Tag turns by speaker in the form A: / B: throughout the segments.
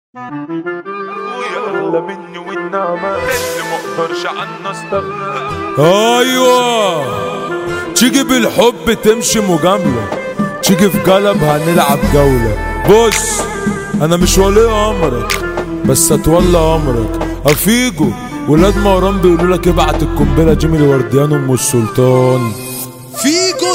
A: اخويا اغلى مني والنعمة اللي مقدرش عنه استغنى
B: ايوه تيجي بالحب تمشي مجاملة تيجي في قلب هنلعب جولة بص انا مش ولي امرك بس اتولى امرك افيجو ولاد مهران بيقولوا لك ابعت القنبله جيمي الورديان ام السلطان
C: فيجو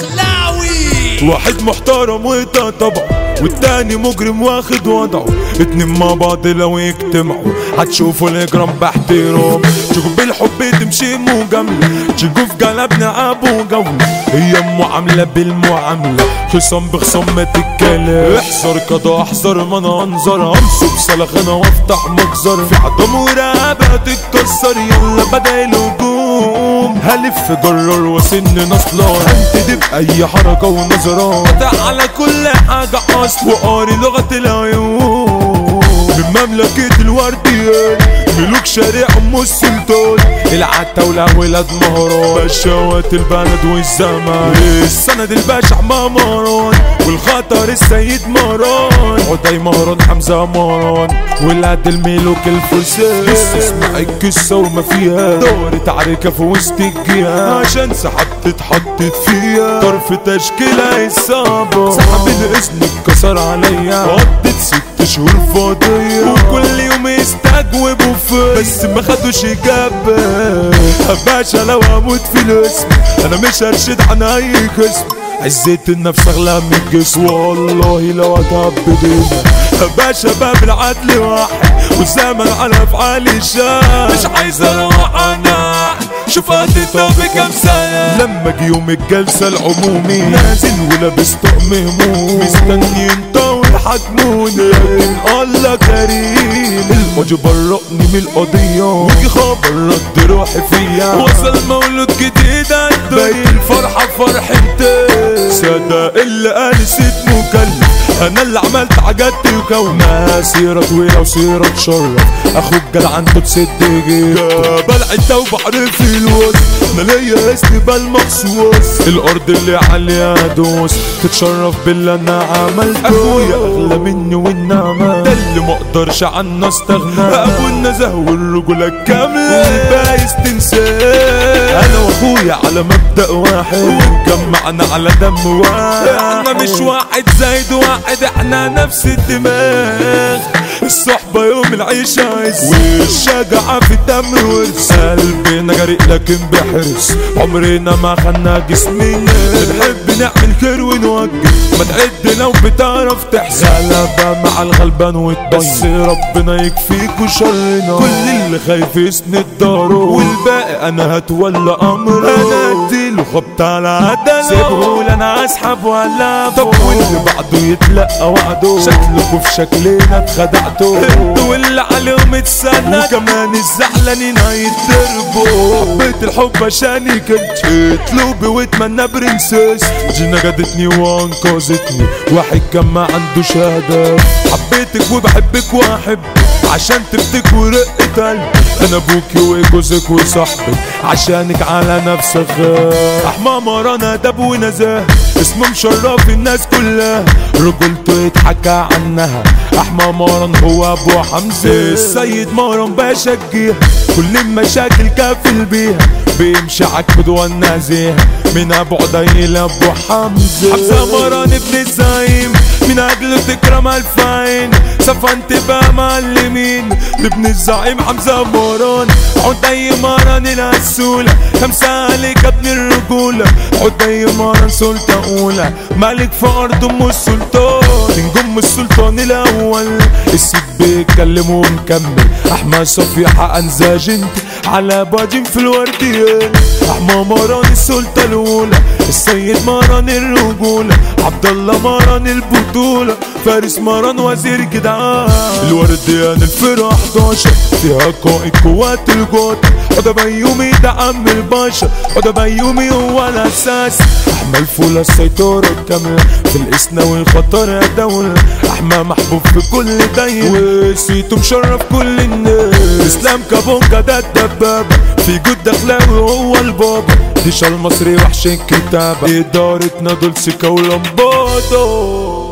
C: الدخلاوي
B: واحد محترم وده طبعه والتاني مجرم واخد وضعه اتنين مع بعض لو يجتمعوا هتشوفوا الاجرام باحترام تيجوا بالحب تمشي مجاملة تيجوا في قلب نعاب وجولة هي معاملة بالمعاملة خصام بخصام ما تتكلم احذر قضاء احذر ما انا انظر امسك صلاخنا وافتح مجزر في عدم ورقبة تتكسر يلا بدا الهجوم هلف جرر وسن نصلان هنتدب اي حركة ونظرات على كل حاجة اصل وقاري لغة العيون من مملكة الورديان ملوك شارع ام السلطان العتاولة ولاد مهران بشوات البلد والزمان السند الباشا مع مهران والخطر السيد مهران عدي مهران حمزة مهران ولاد الملوك الفرسان لسه اسمع القصة وما فيها دورة عركة في وسط الجهة عشان سحبت اتحطت فيها طرف تشكيلة إصابة سحب الإذن اتكسر عليا قضيت ست شهور فاضية وكل يوم يستجوبوا فيا بس ما خدوش إجابة باشا لو هموت في الاسم أنا مش هرشد عن أي قسم عزيت النفس اغلى من الجسم والله لو اتعب بينا باشا باب العدل واحد والزمن على افعالي شاح مش عايز اروح انا شوف قضيته بكام سنة لما جه يوم الجلسة العمومي نازل ولابس طقم هموم مستني انت حجموني لكن الله كريم الموج برقني من القضية وجي خبر رد روحي فيا وصل مولود جديد باقي الفرحة فرحتي صدق اللي قال سيد مكلف انا اللي عملت عجبتي وكونها سيرة طويلة وسيرة تشرف اخوك جدع انت تسد جيب جبل عدة وبحر في الوسط انا ليا استقبال مخصوص الارض اللي عليها ادوس تتشرف باللي انا عملته ابويا اغلى مني والنعمة ده اللي مقدرش عنه استغنى ابو النزه والرجولة الكاملة والبايس تنساه انا واخويا على مبدأ واحد واتجمعنا على دم واحد احنا مش واحد زايد واحد احنا نفس الدماغ الصحبة يوم العيشة عز والشجاعة في الدم ورث قلبنا جريء لكن بحرص عمرنا ما خدنا جسمنا بنحب نعمل خير ونوجه ما تعد لو بتعرف تحسن غلبة مع الغلبان والضيق بس ربنا يكفيكوا شرنا كل اللي خايف يسند داره والباقي انا هتولى امره انا اديله خبط على عدله سيبه انا اسحب ولا طب واللي بعده يتلقى وعده شكلكوا في شكلنا اتخدعتوا انتوا واللي عليهم اتسند وكمان الزعلانين هيتضربوا حبيت الحب عشاني كنت اطلبي واتمنى برنسس جينا جدتني وانقذتني واحد كان ما عنده شهادة حبيتك وبحبك واحب عشان تفتك ورقة قلبي انا ابوكي وجوزك وصاحبك عشانك على نفسك غير احمى مرانا ادب ونزاهه اسمه مشرف الناس كلها رجولته يتحكى عنها احمى مران هو ابو حمزه السيد مران باشا الجيها كل المشاكل كافل بيها بيمشي عكبد والنازيه من ابو عديل ابو حمزه حمزه مران ابن الزعيم من اجله تكرم الفاين سفنت بقى معلمين لابن الزعيم حمزه مران عدي مران العسولة خمسة عليك ابن الرجولة عدي مران سلطة أولى ملك في أرض أم السلطان نجم السلطان الأول السيد بيتكلم ومكمل أحمد صفي حق انزاج انت على باجين في الورديان أحمى مران السلطة الأولى السيد مران الرجولة عبد الله مران البطولة فارس مران وزير جدعان الورديان الفرقة 11 فيها قائد قوات الجوت حدا بيومي ده عم الباشا حدا بيومي هو الأساس أحمى الفولة السيطرة الكاملة في الإسنا والخطر يا دولة أحمى محبوب في كل دايرة وسيته مشرف كل الناس إسلام كابونجا ده الدبابة في جود دخلاوي هو البابا ديشا المصري وحش الكتابة إدارتنا دول سكة ولمبادو